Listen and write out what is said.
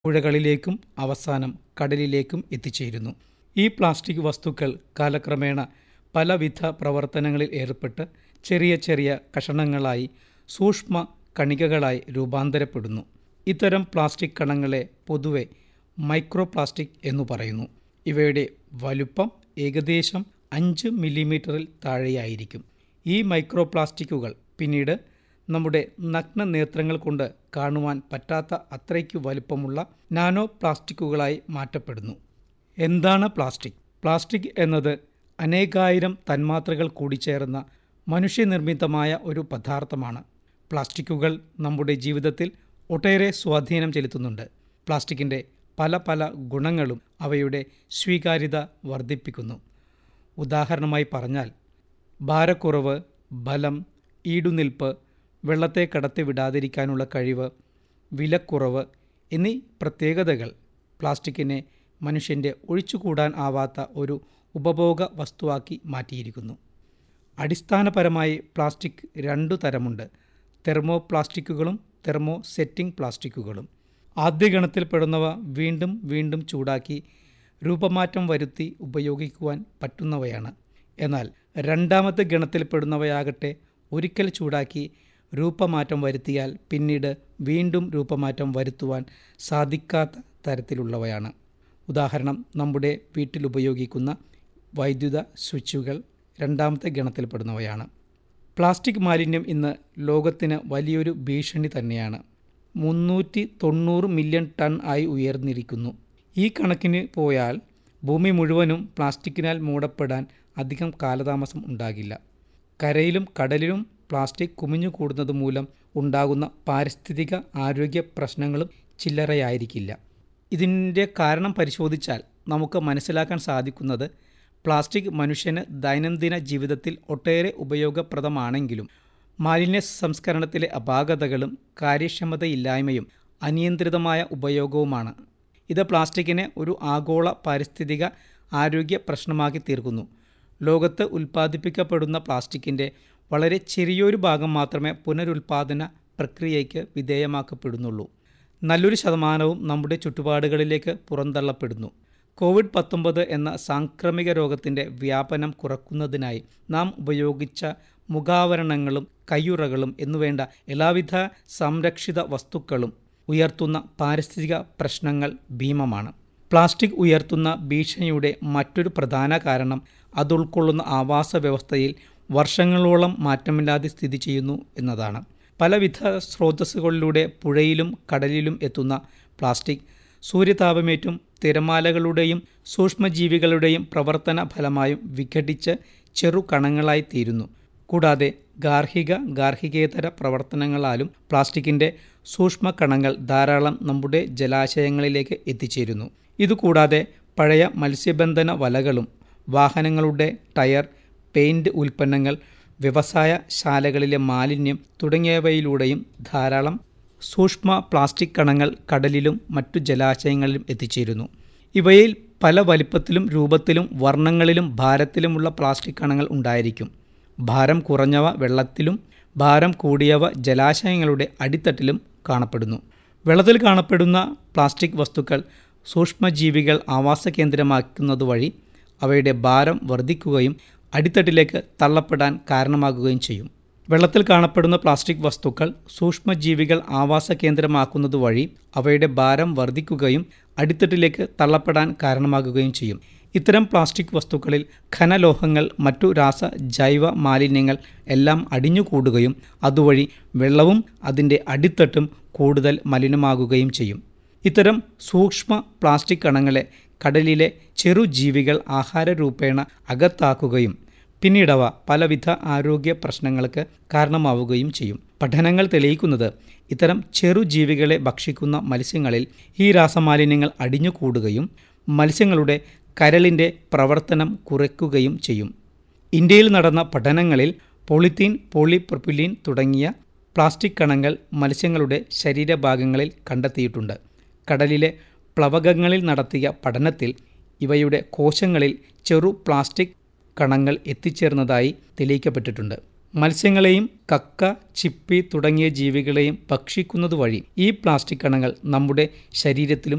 പുഴകളിലേക്കും അവസാനം കടലിലേക്കും എത്തിച്ചേരുന്നു ഈ പ്ലാസ്റ്റിക് വസ്തുക്കൾ കാലക്രമേണ പലവിധ പ്രവർത്തനങ്ങളിൽ ഏർപ്പെട്ട് ചെറിയ ചെറിയ കഷണങ്ങളായി സൂക്ഷ്മ കണികകളായി രൂപാന്തരപ്പെടുന്നു ഇത്തരം പ്ലാസ്റ്റിക് കണങ്ങളെ പൊതുവെ മൈക്രോ പ്ലാസ്റ്റിക് എന്നു പറയുന്നു ഇവയുടെ വലുപ്പം ഏകദേശം അഞ്ച് മില്ലിമീറ്ററിൽ താഴെയായിരിക്കും ഈ മൈക്രോ പ്ലാസ്റ്റിക്കുകൾ പിന്നീട് നമ്മുടെ നഗ്ന നേത്രങ്ങൾ കൊണ്ട് കാണുവാൻ പറ്റാത്ത അത്രയ്ക്ക് വലുപ്പമുള്ള നാനോ പ്ലാസ്റ്റിക്കുകളായി മാറ്റപ്പെടുന്നു എന്താണ് പ്ലാസ്റ്റിക് പ്ലാസ്റ്റിക് എന്നത് അനേകായിരം തന്മാത്രകൾ കൂടിച്ചേർന്ന മനുഷ്യനിർമ്മിതമായ ഒരു പദാർത്ഥമാണ് പ്ലാസ്റ്റിക്കുകൾ നമ്മുടെ ജീവിതത്തിൽ ഒട്ടേറെ സ്വാധീനം ചെലുത്തുന്നുണ്ട് പ്ലാസ്റ്റിക്കിൻ്റെ പല പല ഗുണങ്ങളും അവയുടെ സ്വീകാര്യത വർദ്ധിപ്പിക്കുന്നു ഉദാഹരണമായി പറഞ്ഞാൽ ഭാരക്കുറവ് ബലം ഈടുനിൽപ്പ് വെള്ളത്തെ കടത്തി വിടാതിരിക്കാനുള്ള കഴിവ് വിലക്കുറവ് എന്നീ പ്രത്യേകതകൾ പ്ലാസ്റ്റിക്കിനെ മനുഷ്യൻ്റെ ഒഴിച്ചുകൂടാൻ ആവാത്ത ഒരു ഉപഭോഗ വസ്തുവാക്കി മാറ്റിയിരിക്കുന്നു അടിസ്ഥാനപരമായി പ്ലാസ്റ്റിക് രണ്ടു തരമുണ്ട് തെർമോ പ്ലാസ്റ്റിക്കുകളും തെർമോ സെറ്റിംഗ് പ്ലാസ്റ്റിക്കുകളും ആദ്യ ഗണത്തിൽപ്പെടുന്നവ വീണ്ടും വീണ്ടും ചൂടാക്കി രൂപമാറ്റം വരുത്തി ഉപയോഗിക്കുവാൻ പറ്റുന്നവയാണ് എന്നാൽ രണ്ടാമത്തെ ഗണത്തിൽപ്പെടുന്നവയാകട്ടെ ഒരിക്കൽ ചൂടാക്കി രൂപമാറ്റം വരുത്തിയാൽ പിന്നീട് വീണ്ടും രൂപമാറ്റം വരുത്തുവാൻ സാധിക്കാത്ത തരത്തിലുള്ളവയാണ് ഉദാഹരണം നമ്മുടെ വീട്ടിൽ ഉപയോഗിക്കുന്ന വൈദ്യുത സ്വിച്ചുകൾ രണ്ടാമത്തെ ഗണത്തിൽപ്പെടുന്നവയാണ് പ്ലാസ്റ്റിക് മാലിന്യം ഇന്ന് ലോകത്തിന് വലിയൊരു ഭീഷണി തന്നെയാണ് മുന്നൂറ്റി തൊണ്ണൂറ് മില്യൺ ടൺ ആയി ഉയർന്നിരിക്കുന്നു ഈ കണക്കിന് പോയാൽ ഭൂമി മുഴുവനും പ്ലാസ്റ്റിക്കിനാൽ മൂടപ്പെടാൻ അധികം കാലതാമസം ഉണ്ടാകില്ല കരയിലും കടലിലും പ്ലാസ്റ്റിക് കുമിഞ്ഞുകൂടുന്നത് മൂലം ഉണ്ടാകുന്ന പാരിസ്ഥിതിക ആരോഗ്യ പ്രശ്നങ്ങളും ചില്ലറയായിരിക്കില്ല ഇതിൻ്റെ കാരണം പരിശോധിച്ചാൽ നമുക്ക് മനസ്സിലാക്കാൻ സാധിക്കുന്നത് പ്ലാസ്റ്റിക് മനുഷ്യന് ദൈനംദിന ജീവിതത്തിൽ ഒട്ടേറെ ഉപയോഗപ്രദമാണെങ്കിലും മാലിന്യ സംസ്കരണത്തിലെ അപാകതകളും കാര്യക്ഷമതയില്ലായ്മയും അനിയന്ത്രിതമായ ഉപയോഗവുമാണ് ഇത് പ്ലാസ്റ്റിക്കിനെ ഒരു ആഗോള പാരിസ്ഥിതിക ആരോഗ്യ പ്രശ്നമാക്കി തീർക്കുന്നു ലോകത്ത് ഉൽപ്പാദിപ്പിക്കപ്പെടുന്ന പ്ലാസ്റ്റിക്കിൻ്റെ വളരെ ചെറിയൊരു ഭാഗം മാത്രമേ പുനരുൽപാദന പ്രക്രിയയ്ക്ക് വിധേയമാക്കപ്പെടുന്നുള്ളൂ നല്ലൊരു ശതമാനവും നമ്മുടെ ചുറ്റുപാടുകളിലേക്ക് പുറന്തള്ളപ്പെടുന്നു കോവിഡ് പത്തൊമ്പത് എന്ന സാംക്രമിക രോഗത്തിൻ്റെ വ്യാപനം കുറക്കുന്നതിനായി നാം ഉപയോഗിച്ച മുഖാവരണങ്ങളും കയ്യുറകളും എന്നുവേണ്ട എല്ലാവിധ സംരക്ഷിത വസ്തുക്കളും ഉയർത്തുന്ന പാരിസ്ഥിതിക പ്രശ്നങ്ങൾ ഭീമമാണ് പ്ലാസ്റ്റിക് ഉയർത്തുന്ന ഭീഷണിയുടെ മറ്റൊരു പ്രധാന കാരണം അതുൾക്കൊള്ളുന്ന ആവാസ വ്യവസ്ഥയിൽ വർഷങ്ങളോളം മാറ്റമില്ലാതെ സ്ഥിതി ചെയ്യുന്നു എന്നതാണ് പലവിധ സ്രോതസ്സുകളിലൂടെ പുഴയിലും കടലിലും എത്തുന്ന പ്ലാസ്റ്റിക് സൂര്യതാപമേറ്റും തിരമാലകളുടെയും സൂക്ഷ്മജീവികളുടെയും പ്രവർത്തന ഫലമായും വിഘടിച്ച് ചെറു കണങ്ങളായി തീരുന്നു കൂടാതെ ഗാർഹിക ഗാർഹികേതര പ്രവർത്തനങ്ങളാലും പ്ലാസ്റ്റിക്കിൻ്റെ സൂക്ഷ്മ കണങ്ങൾ ധാരാളം നമ്മുടെ ജലാശയങ്ങളിലേക്ക് എത്തിച്ചേരുന്നു ഇതുകൂടാതെ പഴയ മത്സ്യബന്ധന വലകളും വാഹനങ്ങളുടെ ടയർ പെയിൻറ് ഉൽപ്പന്നങ്ങൾ വ്യവസായ ശാലകളിലെ മാലിന്യം തുടങ്ങിയവയിലൂടെയും ധാരാളം സൂക്ഷ്മ പ്ലാസ്റ്റിക് കണങ്ങൾ കടലിലും മറ്റു ജലാശയങ്ങളിലും എത്തിച്ചേരുന്നു ഇവയിൽ പല വലിപ്പത്തിലും രൂപത്തിലും വർണ്ണങ്ങളിലും ഭാരത്തിലുമുള്ള പ്ലാസ്റ്റിക് കണങ്ങൾ ഉണ്ടായിരിക്കും ഭാരം കുറഞ്ഞവ വെള്ളത്തിലും ഭാരം കൂടിയവ ജലാശയങ്ങളുടെ അടിത്തട്ടിലും കാണപ്പെടുന്നു വെള്ളത്തിൽ കാണപ്പെടുന്ന പ്ലാസ്റ്റിക് വസ്തുക്കൾ സൂക്ഷ്മജീവികൾ ആവാസ കേന്ദ്രമാക്കുന്നത് വഴി അവയുടെ ഭാരം വർദ്ധിക്കുകയും അടിത്തട്ടിലേക്ക് തള്ളപ്പെടാൻ കാരണമാകുകയും ചെയ്യും വെള്ളത്തിൽ കാണപ്പെടുന്ന പ്ലാസ്റ്റിക് വസ്തുക്കൾ സൂക്ഷ്മജീവികൾ ആവാസ കേന്ദ്രമാക്കുന്നത് വഴി അവയുടെ ഭാരം വർദ്ധിക്കുകയും അടിത്തട്ടിലേക്ക് തള്ളപ്പെടാൻ കാരണമാകുകയും ചെയ്യും ഇത്തരം പ്ലാസ്റ്റിക് വസ്തുക്കളിൽ ഖനലോഹങ്ങൾ മറ്റു രാസ ജൈവ മാലിന്യങ്ങൾ എല്ലാം അടിഞ്ഞുകൂടുകയും അതുവഴി വെള്ളവും അതിൻ്റെ അടിത്തട്ടും കൂടുതൽ മലിനമാകുകയും ചെയ്യും ഇത്തരം സൂക്ഷ്മ പ്ലാസ്റ്റിക് കണങ്ങളെ കടലിലെ ചെറുജീവികൾ ആഹാരരൂപേണ അകത്താക്കുകയും പിന്നീടവ പലവിധ ആരോഗ്യ പ്രശ്നങ്ങൾക്ക് കാരണമാവുകയും ചെയ്യും പഠനങ്ങൾ തെളിയിക്കുന്നത് ഇത്തരം ചെറുജീവികളെ ഭക്ഷിക്കുന്ന മത്സ്യങ്ങളിൽ ഈ രാസമാലിന്യങ്ങൾ അടിഞ്ഞുകൂടുകയും മത്സ്യങ്ങളുടെ കരളിൻ്റെ പ്രവർത്തനം കുറയ്ക്കുകയും ചെയ്യും ഇന്ത്യയിൽ നടന്ന പഠനങ്ങളിൽ പോളിത്തീൻ പോളിപ്രൊപ്പിലീൻ തുടങ്ങിയ പ്ലാസ്റ്റിക് കണങ്ങൾ മത്സ്യങ്ങളുടെ ശരീരഭാഗങ്ങളിൽ കണ്ടെത്തിയിട്ടുണ്ട് കടലിലെ പ്ലവകങ്ങളിൽ നടത്തിയ പഠനത്തിൽ ഇവയുടെ കോശങ്ങളിൽ ചെറു പ്ലാസ്റ്റിക് കണങ്ങൾ എത്തിച്ചേർന്നതായി തെളിയിക്കപ്പെട്ടിട്ടുണ്ട് മത്സ്യങ്ങളെയും കക്ക ചിപ്പി തുടങ്ങിയ ജീവികളെയും ഭക്ഷിക്കുന്നത് വഴി ഈ പ്ലാസ്റ്റിക് കണങ്ങൾ നമ്മുടെ ശരീരത്തിലും